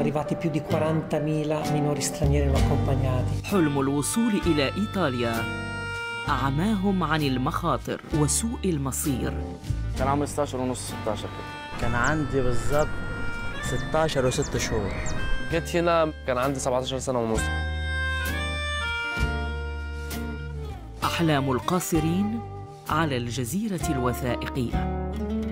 arrivati più di 40.000 minori stranieri non accompagnati. حلم الوصول إلى إيطاليا أعماهم عن المخاطر وسوء المصير كان عمري 16 ونص 16 كده كان عندي بالظبط 16 وست شهور جيت هنا كان عندي 17 سنة ونص أحلام القاصرين على الجزيرة الوثائقية